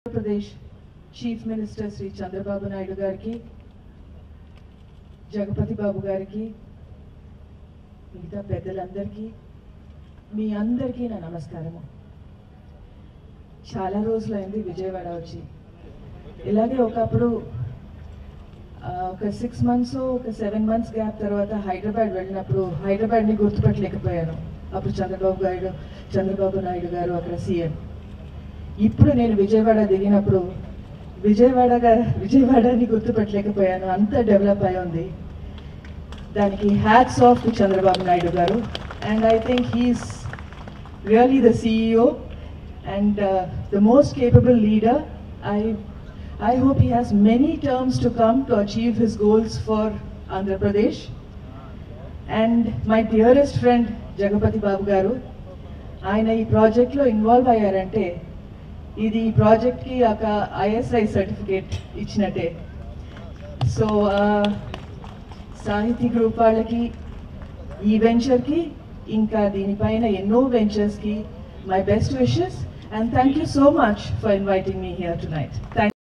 Andhra Pradesh chief minister Shri Chandrababu Naidu గారికి జగపతి బాబు గారికి మిగతా పెద్దలందరికీ మీ అందరికీ నా నమస్కారము చాలా రోజులైంది విజయవాడ వచ్చి ఇలాగే ఒకప్పుడు ఆ, ఒక సిక్స్ మంత్స్ ఒక సెవెన్ మంత్స్ గ్యాప్ తర్వాత హైదరాబాద్ వెళ్ళినప్పుడు హైదరాబాద్ని గుర్తుపట్టలేకపోయాను అప్పుడు చంద్రబాబు గారు చంద్రబాబు నాయుడు గారు అక్కడ సీఎం ఇప్పుడు నేను విజయవాడ దిగినప్పుడు విజయవాడగా విజయవాడని గుర్తుపట్టలేకపోయాను అంత డెవలప్ అయి ఉంది దానికి hats off to Chandrababu Naidu garu and I think he's really the CEO and the most capable leader I I hope he has many terms to come to achieve his goals for Andhra Pradesh. And my dearest friend Jagapathi Babu garu ఆయన ఈ ప్రాజెక్ట్లో involve అయ్యారంటే ఇది ఈ ప్రాజెక్ట్కి ఒక ISI certificate ఇచ్చినట్టే so Sahiti group వాళ్ళకి ఈ వెంచర్కి ఇంకా దీనిపైన ఎన్నో వెంచర్స్కి my best wishes and thank you so much for inviting me here tonight thank